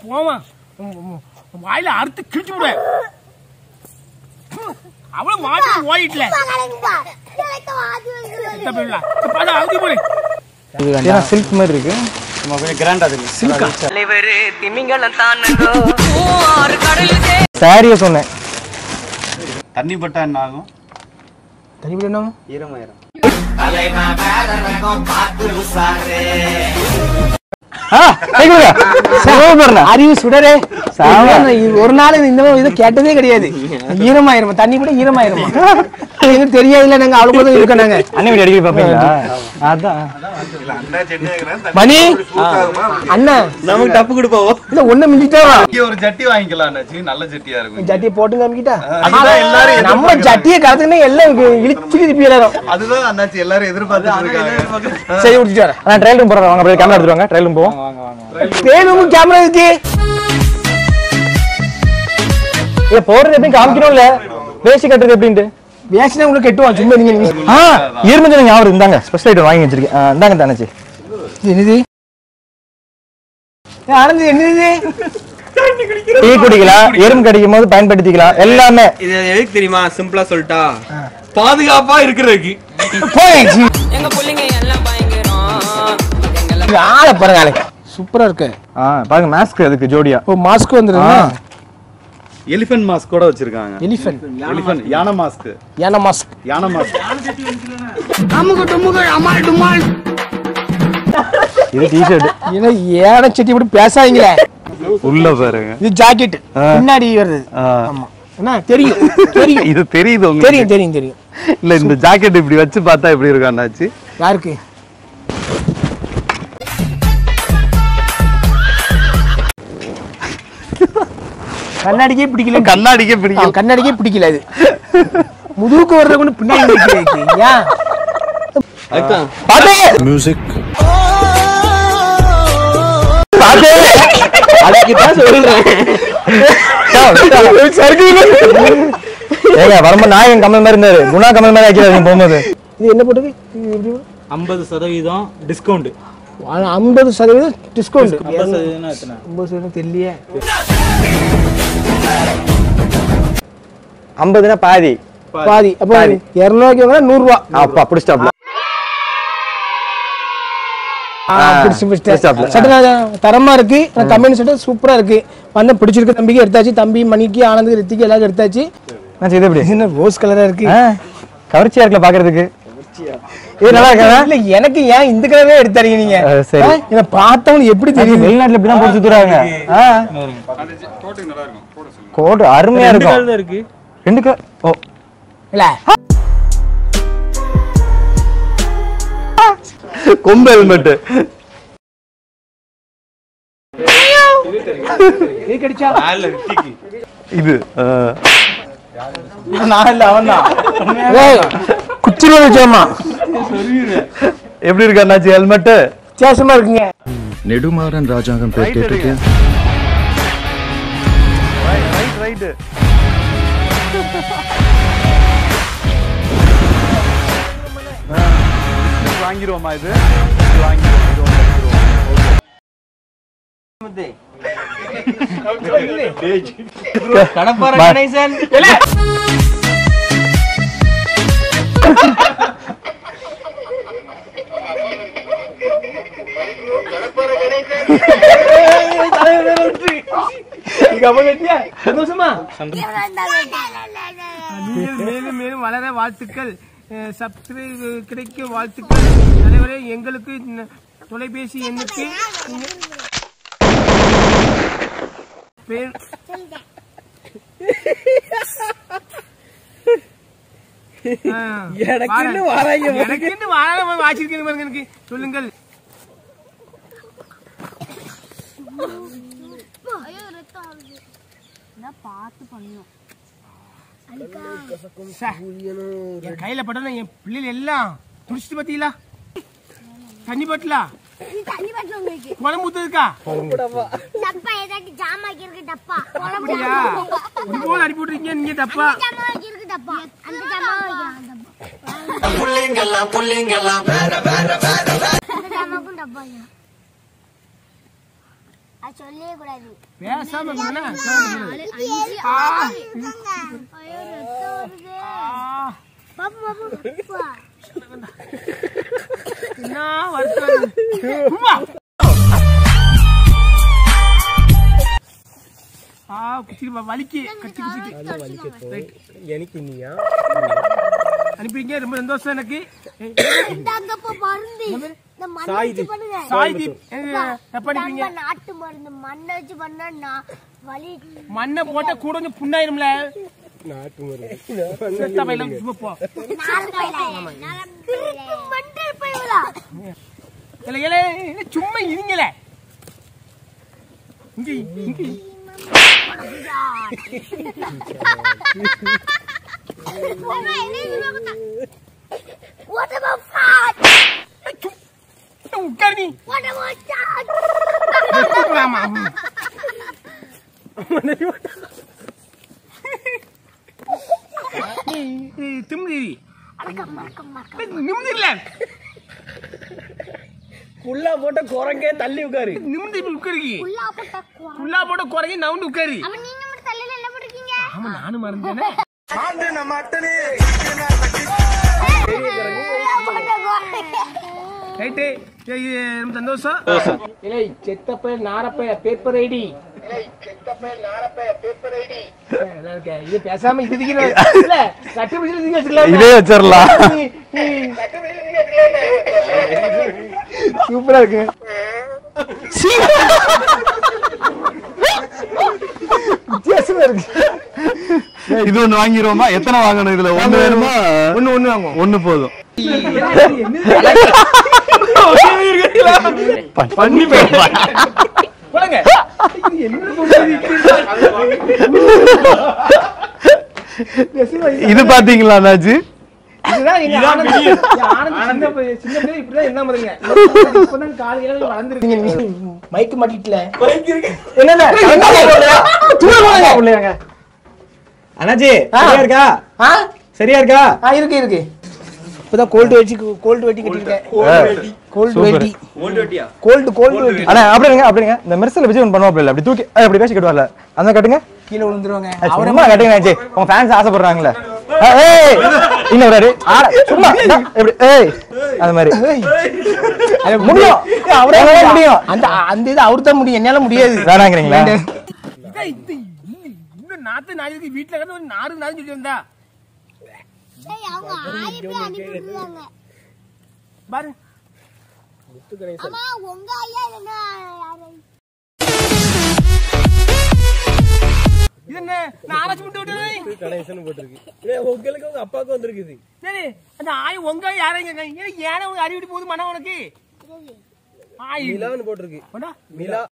போவான் உம், உம், வாயில அறுத்து கிழிச்சு விடுவேன் அவளும் மாட்டி ஓடிட்டல இந்த பிள்ளை பாரு அவுதி போடு ஏன்னா சில்க் மாதிரி இருக்கு சும்மா கொஞ்சம் கிராண்டா இருக்கு தலைவர் திமிங்கலம் தானோ ஆறு கடலுக்கு சாரியை சொன்னேன் தண்ணி பட்டா என்ன ஆகும் தனிப்படி என்ன ஈரமாயிரம் அறிவு சுடரே ஒரு நாள் இந்த மாதிரி இதை கேட்டதே கிடையாது ஈரமாயிருமா தண்ணி கூட ஈரமாயிருமா எங்களுக்கு தெரியாதுல்ல நாங்க அவ்வளவு தான் இருக்கோம் நாங்க அண்ணன் வீடு அடிக்கடி பாப்பீங்களா அதான் மணி அண்ணா நமக்கு டப்பு கொடுப்போம் இல்ல ஒண்ணு மிஞ்சிட்டா ஒரு ஜட்டி வாங்கிக்கலாம் அண்ணாச்சி நல்ல ஜட்டியா இருக்கும் ஜட்டியை போட்டு காமிக்கிட்டா அதுதான் எல்லாரும் நம்ம ஜட்டியை கலத்துக்குன்னு எல்லாம் இழுச்சு திருப்பி எல்லாரும் அதுதான் அண்ணாச்சி எல்லாரும் எதிர்பார்த்துட்டு இருக்காங்க சரி விட்டுட்டு வரேன் அண்ணா ட்ரையல் ரூம் போறோம் வாங்க அப்படியே கேமரா எடுத்துட்டு வாங்க ட்ரையல் ரூம் போவோம் பேரும் கேமரா இருக்கு ஏ போறது எப்படி காமிக்கணும்ல வேஷ்டி கட்டுறது எப்படின்ட்டு வேஷனா உங்களுக்கு கெட்டுவான் சும்மா நீங்க நீங்க ஆ இருமஞ்சல் ஞாபகம் இந்தாங்க ஸ்பெஷல் ஐட்டம் வாங்கி வச்சிருக்கேன் ஆ, இந்தாங்க தானச்சி இது என்னது ஏ, ஆனந்த் என்னது டீ குடிக்கலாம் எறும்பு கடிக்கும் போது பயன்படுத்திக்கலாம் எல்லாமே இது எதுக்கு தெரியுமா சிம்பிளா சொல்லிட்டா பாதுகாப்பா இருக்கிறதுக்கு போயிடுச்சு எங்க பிள்ளைங்க எல்லாம் பயங்கரம் எங்களை இது ஆளை பாருங்க ஆளு சூப்பரா இருக்கு ஆ பாருங்க மாஸ்க் அதுக்கு ஜோடியா ஓ மாஸ்க் வந்துருங்க எலிஃபென்ட் மாஸ்க் கூட வச்சிருக்காங்க எலிஃபென்ட் எலிஃபென்ட் யானை மாஸ்க் யானை மாஸ்க் யானை மாஸ்க் இது டிஷர்ட் ஏன்னா ஏன செட்டி இப்படி பேசாதீங்களே உள்ள பாருங்க இது ஜாக்கெட் பின்னாடி வருது ஆமா என்ன தெரியும் தெரியும் இது தெரியுது உங்களுக்கு தெரியும் தெரியும் தெரியும் இல்ல இந்த ஜாக்கெட் இப்படி வச்சு பார்த்தா எப்படி இருக்கும் அண்ணாச்சி யாருக்கு கண்ணாடிக்கே பிடிக்கல கண்ணாடிக்கே ஆ, பிடிக்கும் கண்ணாடிக்கே பிடிக்கல அது முதுகுக்கு வர்றத கொண்டு பின்னாடி நிக்கிறதுக்கு. ஏன் அதுதான் அதுக்கு தான் சொல்றேன் ஏங்க வரும்போது நாயகன் கமல் மாதிரி இருந்தாரு குணா கமல் மாதிரி ஆக்கிறாரு போகும்போது இது என்ன போட்டது இது எப்படி போடு? ஐம்பது சதவீதம் டிஸ்கவுண்ட் ஆனா, ஐம்பது சதவீதம் டிஸ்கவுண்ட் ஐம்பது சதவீதம் எத்தனை ஐம்பது சதவீதம் தெரியலையே ஐம்பதுனா பாதி பாதி அப்போ இரநூறுவாய்க்கு வாங்கினா நூறுரூவா அப்பா பிடிச்சிட்டாப்ல பிடிச்சு பிடிச்சாப்ல. பிடிச்சிட்டேன் சட்டை தரமா இருக்கு கம்பெனி சட்டை சூப்பரா இருக்கு வந்து பிடிச்சிருக்க தம்பிக்கு எடுத்தாச்சு தம்பி மணிக்கு ஆனந்துக்கு ரித்திக்கு எல்லாரும் எடுத்தாச்சு நான் இது எப்படி என்ன ரோஸ் கலரா இருக்கு ஆ, கவர்ச்சியா இருக்குல்ல பாக்குறதுக்கு இது நல்லா இருக்கா இல்ல எனக்கு ஏன் இந்த கலரே எடுத்தாரீங்க நீங்க ஆ, சரி. ஆ, என்ன பார்த்தவங்க எப்படி தெரியும் வெளிநாட்டுல இப்படிதான் போட்டு சுத்துறாங்க கோட் அருமையா இருக்கும் தான் இருக்கு ரெண்டு க- ஓ இல்ல கொம்பு ஹெல்மெட் இது கிடைச்சா இது நான் இல்ல அவன் தான் ஏய், குச்சில வச்சோமா எப்படி இருக்கு அண்ணாச்சி ஹெல்மெட் வித்தியாசமா இருக்குங்க நெடுமாறன் ராஜாங்கம் பேர் கேட்டிருக்கேன் ரைட் ரைட் வாங்கிடுவோமா இது இது வாங்கிடுவோம் இது வாங்கிடுவோம் கடப்பார கணேசன் சந்தோஷமா நீங்கள் மேலும் மேலும் வளர வாழ்த்துக்கள் சப்ஸ்கிரைப் கிடைக்க வாழ்த்துக்கள் தலைவரே எங்களுக்கு இந்த தொலைபேசி எண்ணுக்கு நீங்க- பேர் ஆ, எனக்குன்னு வாரேன். வாராங்க எனக்குன்னு வாராம வாசிருக்கீங்க பாருங்க எனக்கு சொல்லுங்கள் சே, என் கையில பட்டா என் பிள்ளைகள் எல்லாம் துடிச்சிட்டு பாத்தீங்களா தண்ணி பட்டலா தண்ணி பாட்டில் உங்களுக்கு குழம்பு ஊத்துறதுக்கா டப்பா ஏதாச்சும் ஜாமா இருக்கு டப்பா குழம்பு அப்படியா போல அனுப்பி விட்டுருக்கீங்க நீங்க தப்பா ஜாமா இருக்கு டப்பா அந்த ஜாமா வைக்கலாம் அந்த ஜாமாக்கும் டப்பா வைக்கலாம் அது சொல்லவே கூடாது பேசாம இருந்தேன்னா ஆ. ஐயோ, ரத்தம் வருது. பாப்பா, பாப்பா, பாப்பா. என்ன வருத்தம் சும்மா ஆ குச்சி வலிக்கு கச்சி குச்சிக்கு எனக்கு நீயா அனுப்பிங்க ரொம்ப சந்தோஷம் எனக்கு இந்தாங்கப்பா மருந்து இந்த மண்ணை வச்சு பண்ணுங்க சாய்தீப் எனக்கு எப்ப அனுப்பிங்க இந்தாங்க நாட்டு மருந்து மண்ணை வச்சு பண்ணா நான் வலி மண்ணை போட்டா கூட கொஞ்சம் புண்ணாயிரும்ல நாட்டு மருந்து செத்தா பையல சும்மா போ மண்டல் பையலா இல்ல இல்ல இல்ல, சும்மா இருங்கள இங்க இங்க What about fat? உட்காரு நீ What about that? ஆமா திமுதி நிமிந்து இல்ல புல்லா போட்ட குரங்கே தள்ளி உட்காரு நிமிந்து உட்காரு புல்லா போட்டா குவா. புல்லா போட குறைங்க நவுண்டு உட்காரு அவன் நீங்க மட்டும் தலையில என்ன போட்டிருக்கீங்க ஆமா நானும் மறந்தேனே புல்லா போட்ட குவா. ரைட்டு இது ரொம்ப சந்தோஷம் இல்லை செத்தப்ப நாரப்ப பேப்பர் ஐடி இது பேசாம இது திக்கிறது. இல்ல கட்டுப்பிடிச்சு திங்க வச்சுக்கலாம் இதே வச்சிடலாம் சூப்பரா இருக்கு வித்தியாசமா இருக்கு இது ஒண்ணு வாங்கிடுவோமா எத்தனை வாங்கணும் இதுல ஒண்ணு வேணுமா ஒண்ணு ஒண்ணு வாங்குவோம் ஒண்ணு போதும் பண்ணி போடுங்க இது பாத்தீங்களா அண்ணாச்சி இதுதான் எங்க ஆனந்த் ஆனந்த் சின்ன பையன் சின்ன பையன் இப்படிதான் என்ன பாருங்க இப்பதான் கால் இளவு வளர்ந்துருக்கு மைக் மாட்டிட்டல என்னல தூர போடுங்க அண்ணாச்சி சரியா இருக்கா ஆ சரியா இருக்கா ஆ இருக்கு இருக்கு இப்பதான் கோல்டு வெட்டி கோல்டு வெட்டி கட்டிருக்கேன் கோல்டு Super. வெட்டி ஓல்டு வெட்டியா கோல்டு கோல்டு வெட்டி அண்ணா அப்படிங்க அப்படிங்க இந்த மெர்சல் விஜய் ஒன்று பண்ணுவாப்ல அப்படி தூக்கி ஏய், அப்படி பேசி கட்டுவார்ல அந்த கட்டுங்க கீழே விழுந்துருவாங்க ஏய், சும்மா கட்டுங்க அண்ணாச்சி உங்க ஃபேன்ஸ் ஆசைப்படுறாங்களே ஏய், ஏய் இன்னும் ஒரு அடி. ஆட சும்மா இந்தா, இப்படி ஏய் அது மாதிரி அது முடியும் அவரே அவரே முடியும் அந்த அந்த இது அவரு தான் முடியும் என்னால முடியாது வேணாங்கிறீங்களா இதான் இது இன்னும் நாத்து நாளைக்கு வீட்டுல கிடந்து ஒரு நாறு நாறு சொல்லி வந்தா ஏய், அவங்க ஆயிரம் பேர் அனுப்பி விட்டுருக்காங்க. பாரு அம்மா, உங்க ஐயா இல்லைன்னா யாரு? இது என்ன நான் ஆராய்ச்சி பண்ணிட்டு விட்டது கணேசன் போட்டிருக்கு உங்களுக்கு உங்க அப்பாவுக்கு வந்திருக்குது சரி அந்த ஆய் உங்க யாரையும் கேட்காங்க ஏன் ஏன உனக்கு அறிவிட்டு போகுது மனம் உனக்கு ஆய் நிலான்னு போட்டிருக்கு கொண்டா. நிலா